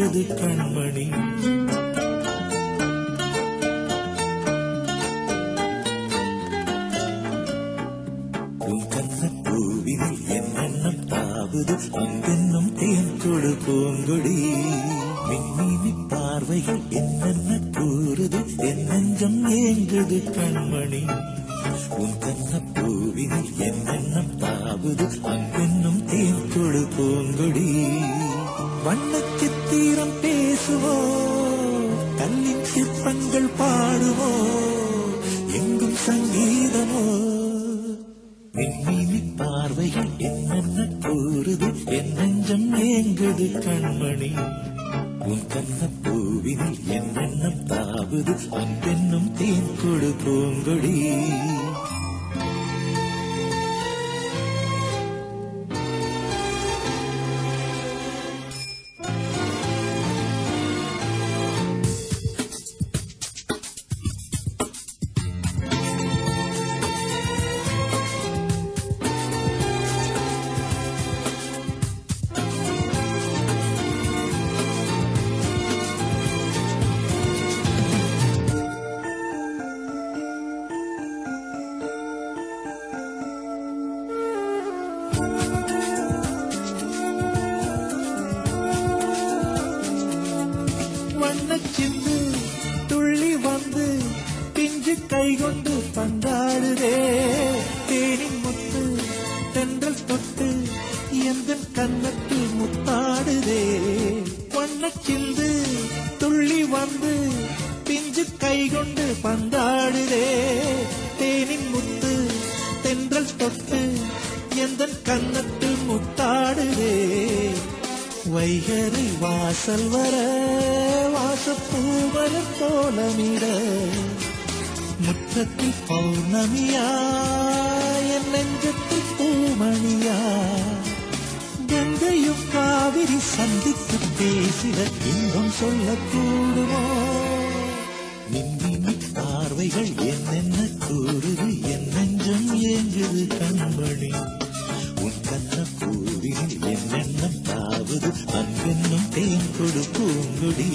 ஏங்குது கண்மணி உன் கண்ண பூவினில் என் எண்ணம் தாவுது அங்கென்னும் தேன் கொடு பூங்கொடி மின்மினி பார்வைகள் என்னென்ன கூறுது என் நெஞ்சம் ஏங்குது கண்மணி உன் கண்ண பூவினில் என் எண்ணம் தாவுது அங்கென்னும் தேன் கொடு பூங்கொடி வண்ண சித்திரம் பேசுவோ கல்லின் சிற்பங்கள் பாடுவோ எங்கும் சங்கீதமோ மின்மினி பார்வைகள் என்னென்ன கூறுது என் நெஞ்சம் ஏங்குது கண்மணி உன் கண்ண பூவினில் என் எண்ணம் தாவுது அன்பென்னும் தேன் கொடு பூங்கொடி வண்ணச்சிந்து துள்ளி வந்து பிஞ்சு கை கொண்டு பந்தாடுதே தேனின் முத்து தென்றல் தொட்டு எந்த கன்னத்தில் முத்தாடுதே வண்ணச்சிந்து துள்ளி வந்து பிஞ்சு கை கொண்டு பந்தாடுதே தேனின் முத்து தென்றல் தொட்டு எந்த கன்னத்தில் முத்தாடுதே வைகரை வாசல் வர வாசப்பூவலம் கோலமிட முற்றத்தில் பௌர்ணமியா என் நெஞ்சத்தில் பூமணியா கங்கையும் காவிரி சந்தித்து பேசிட இன்பம் சொல்லக்கூடுமோ மின்மினி பார்வைகள் என்னென்ன கூறுது என் நெஞ்சம் ஏங்குது கண்மணி உன் கண்ண பூவினில் என்னென்னம் தாவது அன்பென்னும் தேன் கொடு பூங்குடி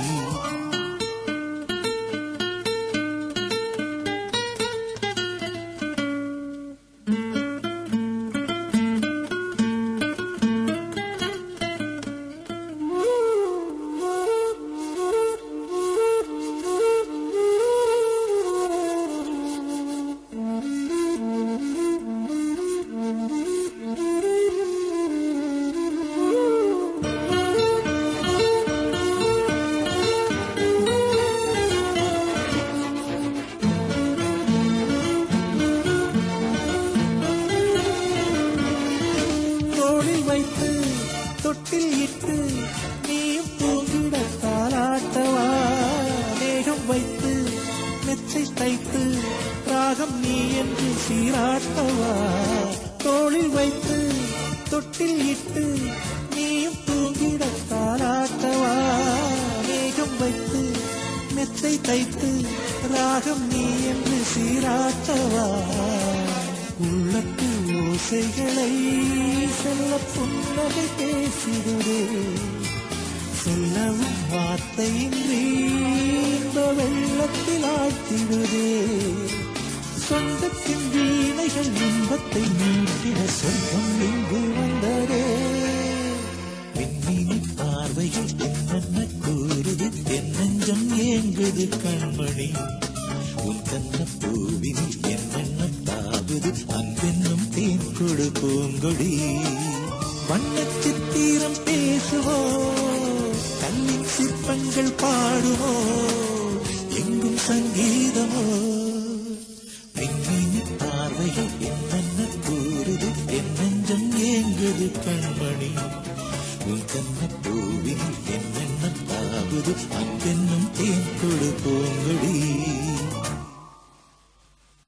தோளில் வைத்து தொட்டில் இட்டு நீயும் தூங்கிட தாளாட்டவா மேகம் வைத்து நெச்சை தைத்து ராகம் நீ என்று சீராட்டவா தோளில் வைத்து தொட்டில் இட்டு நீயும் தூங்கிட தாளாட்டவா மேகம் வைத்து மெத்தை தைத்து ராகம் நீ என்று சீராட்டவா உள்ளத்து ஓசைகளை செல்ல புன்னகை பேசிடுதே சொல்லவும் வார்த்தையின்றி இந்த வெள்ளத்தில் ஆழ்த்திடுதே சொந்தத்தின் வீணைகள் இன்பத்தை நீட்டிட சொந்தம் இங்கு வந்ததே விண்மீனி பார்வைகள் என்னென்ன கூறுது என் நெஞ்சம் ஏங்குது கண்மணி உன் கண்ண பூவினில் என்னென்னம் தாவுது அன்பென்னும் தேன் கொடு பூங்கொடி வண்ணச் சித்திரம் பேசுவோ கல்லின் சிற்பங்கள் பாடுவோ எங்கும் சங்கீதமோ